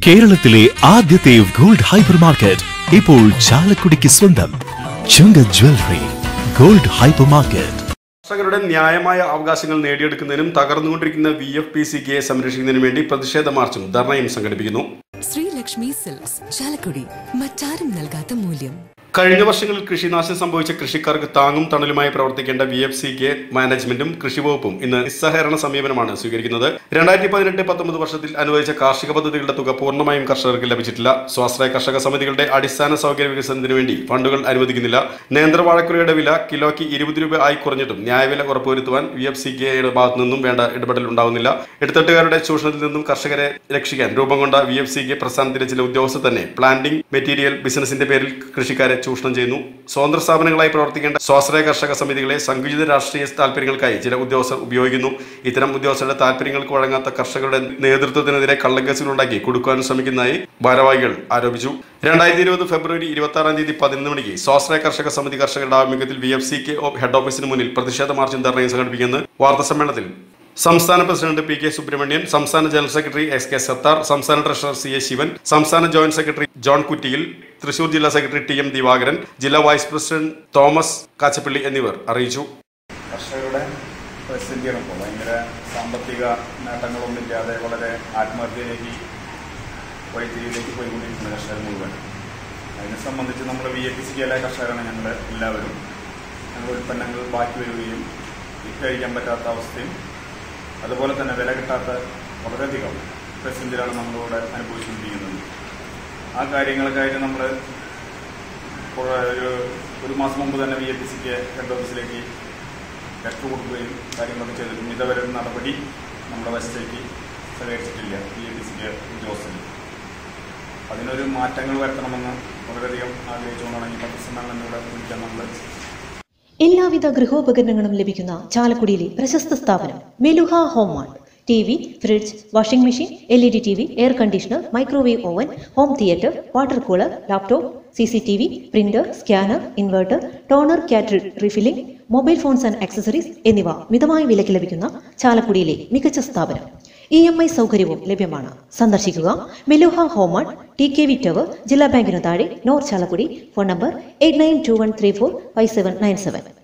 കേരളത്തിലെ ആദ്യത്തെ gold hyper market ഇപ്പോൾ ചാലക്കുടിക്ക് സ്വന്തം ചുങ്ക ജ്വല്ലറി ഗോൾഡ് ഹൈപ്പർ മാർക്കറ്റ് കർഷകരുടെ ന്യായമായ അവകാശങ്ങൾ നേടിയെടുക്കുന്നതിനും തകർന്നുകൊണ്ടിരിക്കുന്ന വി എഫ് പി സി കെയെ സംരക്ഷിക്കുന്നതിനും വേണ്ടി പ്രതിഷേധ മാർച്ചും ധർണയും സംഘടിപ്പിക്കുന്നു ശ്രീലക്ഷ്മി സിൽക്സ് ചാലക്കുടി മറ്റാരും നൽകാത്ത മൂല്യം കഴിഞ്ഞ വർഷങ്ങളിൽ കൃഷിനാശം സംഭവിച്ച കൃഷിക്കാർക്ക് താങ്ങും തണലുമായി പ്രവർത്തിക്കേണ്ട വി എഫ് സി കെ മാനേജ്മെന്റും കൃഷിവകുപ്പും ഇന്ന് നിസ്സഹകരണ സമീപനമാണ് സ്വീകരിക്കുന്നത് രണ്ടായിരത്തി പതിനെട്ട് പത്തൊമ്പത് വർഷത്തിൽ അനുവദിച്ച കാർഷിക പദ്ധതികളുടെ തുക പൂർണ്ണമായും കർഷകർക്ക് ലഭിച്ചിട്ടില്ല സ്വാശ്രയ കർഷക സമിതികളുടെ അടിസ്ഥാന സൗകര്യ വികസനത്തിന് വേണ്ടി ഫണ്ടുകൾ അനുവദിക്കുന്നില്ല നേന്ത്രവാഴക്കുരയുടെ വില കിലോയ്ക്ക് ഇരുപത് രൂപ ആയി കുറഞ്ഞിട്ടും ന്യായവില ഉറപ്പുവരുത്തുവാൻ വി എഫ് സി കെയുടെ ഭാഗത്തു നിന്നും വേണ്ട ഇടപെടൽ ഉണ്ടാവുന്നില്ല ഇടത്തട്ടുകാരുടെ ചൂഷണത്തിൽ നിന്നും കർഷകരെ രക്ഷിക്കാൻ രൂപം കൊണ്ട വി എഫ് സി കെ പ്രസ്ഥാനത്തിലെ ചില ഉദ്യോഗസ്ഥർ തന്നെ പ്ലാന്റിംഗ് മെറ്റീരിയൽ ബിസിനസിന്റെ പേരിൽ കൃഷിക്കാരെ ചൂഷണം ചെയ്യുന്നു സ്വതന്ത്ര സ്ഥാപനങ്ങളായി പ്രവർത്തിക്കേണ്ട സ്വാശ്രയ കർഷക സമിതികളെ സങ്കുചിത രാഷ്ട്രീയ താല്പര്യങ്ങൾക്കായി ചില ഉദ്യോഗസ്ഥർ ഉപയോഗിക്കുന്നു ഇത്തരം ഉദ്യോഗസ്ഥരുടെ താല്പര്യങ്ങൾക്ക് വഴങ്ങാത്ത കർഷകരുടെ നേതൃത്വത്തിനെതിരെ കള്ളക്കേസുകളുണ്ടാക്കി കൊടുക്കുവാൻ ശ്രമിക്കുന്നതായി ഭാരവാഹികൾ ആരോപിച്ചു രണ്ടായിരത്തി ഇരുപത് ഫെബ്രുവരി ഇരുപത്തി ആറാം തീയതി പതിനൊന്ന് മണിക്ക് സ്വാശ്രയ കർഷക സമിതി കർഷകരുടെ ആഭിമുഖ്യത്തിൽ V F C K head ഓഫീസിന് മുന്നിൽ പ്രതിഷേധ മാർച്ചും ധർണയും സംഘടിപ്പിക്കുന്നത് വാർത്താ സമ്മേളനത്തിൽ സംസ്ഥാന പ്രസിഡന്റ് പി കെ സുബ്രഹ്മണ്യൻ സംസ്ഥാന general secretary S K Sathar സംസ്ഥാന ട്രഷറർ സി എ ശിവൻ സംസ്ഥാന joint secretary John Kuttiyil Thrissur ജില്ലാ സെക്രട്ടറി ടി എം ദിവാകരൻ ജില്ലാ വൈസ് പ്രസിഡന്റ് തോമസ് കാച്ചപ്പള്ളി എന്നിവർ അറിയിച്ചു കർഷകരുടെ പ്രതിസന്ധിയാണ് ഇപ്പോൾ ഭയങ്കര സാമ്പത്തിക നേട്ടങ്ങളൊന്നുമില്ലാതെ വളരെ ആത്മഹത്യയിലേക്ക് വഴിത്തിരിയിലേക്ക് പോയിക്കൊണ്ടിരിക്കുന്ന കർഷകർ മുഴുവൻ അതിനെ സംബന്ധിച്ച് നമ്മൾ വി എ പി സി കെയിലെ കർഷകരാണ് ഞങ്ങൾ എല്ലാവരും ഞങ്ങൾ ഉൽപ്പന്നങ്ങൾ ബാക്കി വരികയും വിറ്റഴിക്കാൻ പറ്റാത്ത അവസ്ഥയും അതുപോലെ തന്നെ വില കിട്ടാത്ത വളരെയധികം പ്രതിസന്ധിയിലാണ് നമ്മളിവിടെ അനുഭവിച്ചുകൊണ്ടിരിക്കുന്നത് ആ കാര്യങ്ങൾക്കായിട്ട് നമ്മൾ ഇപ്പോൾ ഒരു ഒരു മാസം മുമ്പ് തന്നെ വി എ പി സിക്ക് ഹെഡ് ഓഫീസിലേക്ക് ലെറ്റർ കൊടുക്കുകയും കാര്യങ്ങളൊക്കെ ചെയ്തിട്ടും ഇതുവരെ ഒരു നടപടി നമ്മുടെ വശത്തേക്ക് സഹകരിച്ചിട്ടില്ല വി എ പി സിക്ക് ഉദ്യോഗസ്ഥന് അതിനൊരു മാറ്റങ്ങൾ വരുത്തണമെന്ന് വളരെയധികം ആഗ്രഹിച്ചുകൊണ്ടാണ് ഈ പത്രസമ്മേളനം ഇവിടെ വിളിക്കാൻ നമ്മൾ എല്ലാവിധ ഗൃഹോപകരണങ്ങളും ലഭിക്കുന്ന ചാലക്കുടിയിലെ പ്രശസ്ത സ്ഥാപനം Meluha home mart T V fridge washing machine L E D T V air conditioner microwave oven home theatre water cooler laptop C C T V printer scanner inverter toner കാറ്റർ refilling mobile phones and accessories എന്നിവ മിതമായ വിലയ്ക്ക് ലഭിക്കുന്ന ചാലക്കുടിയിലെ മികച്ച സ്ഥാപനം E M I സൗകര്യവും ലഭ്യമാണ് സന്ദർശിക്കുക Meluha home mart T K V tower ജില്ലാ ബാങ്കിനു താഴെ നോർ Chalakudy phone number eight nine two one three four five seven nine seven